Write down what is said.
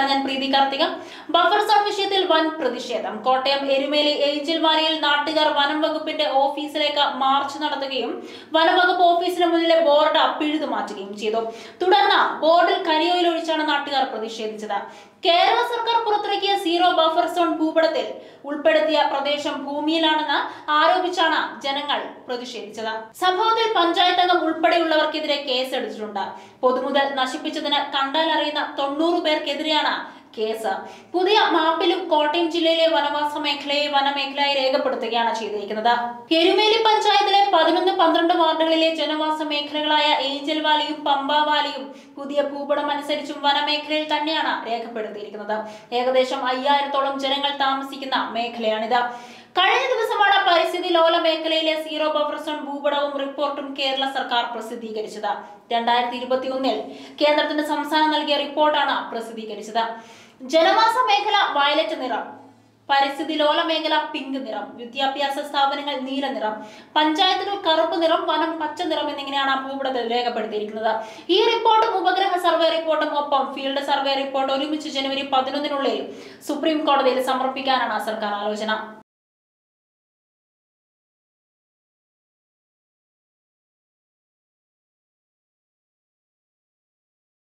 ഞാൻ പ്രീതി Karthika buffer zone വിഷയത്തിൽ വൻ പ്രതിഷേധം കോട്ടയം എരുമേലി ഏഞ്ചൽ വാലിയിൽ നാട്ടുകാർ വനം വകുപ്പിന്റെ ഓഫീസിലേക്ക് മാർച്ച് നടത്തുകയും വനംവകുപ്പ് ഓഫീസിന് മുന്നിലെ ബോർഡ് പിഴുതു മാറ്റുകയും ചെയ്തു തുടർന്ന് ബോർഡിൽ കരിയോയിൽ ഒഴിച്ചാണ് നാട്ടുകാർ പ്രതിഷേധിച്ചത് കേരള സർക്കാർ പുറത്തിറക്കിയ സീറോ ബഫർ സോൺ ഭൂപടത്തിൽ ഉൾപ്പെടുത്തിയ പ്രദേശം ഭൂമിയിലാണെന്ന് ആരോപിച്ചാണ് ജനങ്ങൾ പ്രതിഷേധിച്ചത് സംഭവത്തിൽ പഞ്ചായത്ത് അംഗം ഉൾപ്പെടെയുള്ളവർക്കെതിരെ കേസെടുത്തിട്ടുണ്ട് പൊതുമുതൽ നശിപ്പിച്ചതിന് കണ്ടാലറിയുന്ന തൊണ്ണൂറ് പേർക്കെതിരെയാണ് കേസ് പുതിയ മാപ്പിലും കോട്ടയം ജില്ലയിലെ വനവാസ മേഖലയെ വനമേഖലയായി രേഖപ്പെടുത്തുകയാണ് ചെയ്തിരിക്കുന്നത് എരുമേലി പഞ്ചായത്തിലെ പതിനൊന്ന് പന്ത്രണ്ട് വാർഡുകളിലെ ജനവാസ മേഖലകളായ ഏഞ്ചൽ വാലിയും പമ്പ വാലിയും പുതിയ ഭൂപടം അനുസരിച്ചും വനമേഖലയിൽ തന്നെയാണ് രേഖപ്പെടുത്തിയിരിക്കുന്നത് ഏകദേശം അയ്യായിരത്തോളം ജനങ്ങൾ താമസിക്കുന്ന മേഖലയാണിത് കഴിഞ്ഞ ദിവസമാണ് പരിസ്ഥിതി ലോല മേഖലയിലെ സീറോ ബഫർ സോൺ ഭൂപടവും റിപ്പോർട്ടും കേരള സർക്കാർ പ്രസിദ്ധീകരിച്ചത് രണ്ടായിരത്തി ഇരുപത്തി ഒന്നിൽ കേന്ദ്രത്തിന് സംസ്ഥാനം നൽകിയ റിപ്പോർട്ടാണ് പ്രസിദ്ധീകരിച്ചത് ജനവാസ മേഖല വയലറ്റ് നിറം പരിസ്ഥിതി ലോല മേഖല പിങ്ക് നിറം വിദ്യാഭ്യാസ സ്ഥാപനങ്ങൾ നീല നിറം പഞ്ചായത്തുകൾ കറുപ്പ് നിറം വനം പച്ച നിറം എന്നിങ്ങനെയാണ് ഭൂപടത്തിൽ രേഖപ്പെടുത്തിയിരിക്കുന്നത് ഈ റിപ്പോർട്ടും ഉപഗ്രഹ സർവേ റിപ്പോർട്ടും ഒപ്പം ഫീൽഡ് സർവേ റിപ്പോർട്ട് ഒരുമിച്ച് ജനുവരി പതിനൊന്നിനുള്ളിൽ സുപ്രീം കോടതിയിൽ സമർപ്പിക്കാനാണ് സർക്കാർ ആലോചന